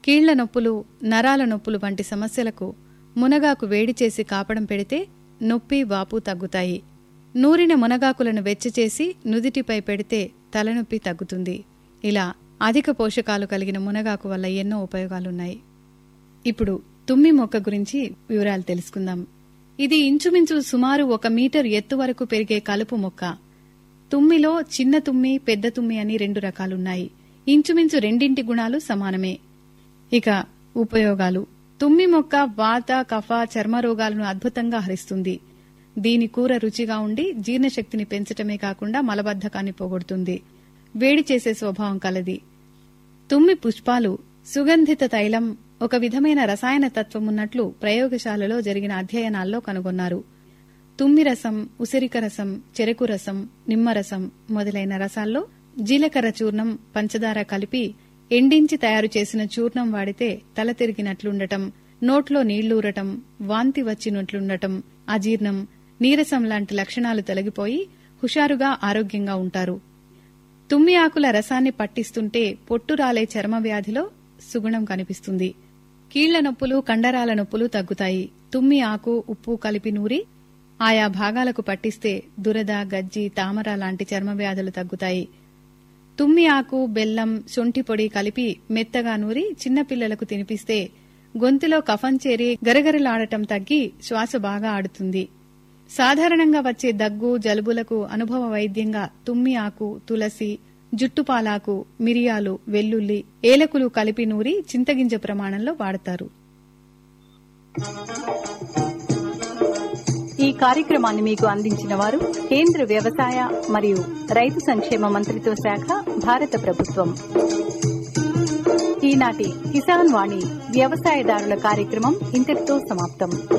కీళ్ల నొప్పులు నరాల నొప్పులు వంటి సమస్యలకు మునగాకు వేడి చేసి కాపడం పెడితే నొప్పి వాపు తగ్గుతాయి నూరిన మునగాకులను వెచ్చచేసి నుదిటిపై పెడితే తలనొప్పి తగ్గుతుంది ఇలా అధిక పోషకాలు కలిగిన మునగాకు వల్ల ఎన్నో ఉపయోగాలున్నాయి ఇప్పుడు తుమ్మి మొక్క గురించి వివరాలు తెలుసుకుందాం ఇది ఇంచుమించు సుమారు ఒక మీటర్ ఎత్తు వరకు పెరిగే కలుపు మొక్క తుమ్మిలో చిన్న తుమ్మి పెద్ద తుమ్మి అని రెండు రకాలున్నాయి ఇంచుమించు రెండింటి గుణాలు సమానమే ఇక ఉపయోగాలు తుమ్మి మొక్క వాత కఫ చర్మ రోగాలను అద్భుతంగా హరిస్తుంది దీని కూర రుచిగా ఉండి జీర్ణశక్తిని పెంచటమే కాకుండా మలబద్ధకాన్ని పోగొడుతుంది వేడి చేసే స్వభావం కలది తుమ్మి పుష్పాలు సుగంధిత తైలం ఒక విధమైన రసాయన తత్వం ఉన్నట్లు ప్రయోగశాలలో జరిగిన అధ్యయనాల్లో కనుగొన్నారు తుమ్మి రసం ఉసిరిక రసం చెరకు రసం నిమ్మరసం మొదలైన రసాల్లో జీలకర్ర చూర్ణం పంచదార కలిపి ఎండించి తయారు చేసిన చూర్ణం వాడితే తల తిరిగినట్లుండటం నోట్లో నీళ్లూరటం వాంతి వచ్చినట్లుండటం అజీర్ణం నీరసం లాంటి లక్షణాలు తొలగిపోయి హుషారుగా ఆరోగ్యంగా ఉంటారు తుమ్మి ఆకుల రసాన్ని పట్టిస్తుంటే పొట్టు రాలే చర్మ వ్యాధిలో సుగుణం కనిపిస్తుంది కీళ్ల నొప్పులు కండరాల నొప్పులు తగ్గుతాయి తుమ్మి ఆకు ఉప్పు కలిపి నూరి ఆయా భాగాలకు పట్టిస్తే దురద గజ్జి తామర లాంటి చర్మ వ్యాధులు తగ్గుతాయి తుమ్మి ఆకు బెల్లం శొంఠి పొడి కలిపి మెత్తగా నూరి చిన్నపిల్లలకు తినిపిస్తే గొంతులో కఫం చేరి గరగరలాడటం తగ్గి శ్వాస బాగా ఆడుతుంది సాధారణంగా వచ్చే దగ్గు జలుబులకు అనుభవ వైద్యంగా తుమ్మి ఆకు తులసి జుట్టుపాలాకు మిరియాలు వెల్లుల్లి ఏలకులు కలిపి నూరి చింతగింజ ప్రమాణంలో వాడతారు ఈ కార్యక్రమాన్ని మీకు అందించిన వారు కేంద్ర వ్యవసాయ మరియు రైతు సంక్షేమ మంత్రిత్వ శాఖ భారత ప్రభుత్వం ఈనాటి కిసాన్ వాణి వ్యవసాయదారుల కార్యక్రమం ఇంతటితో సమాప్తం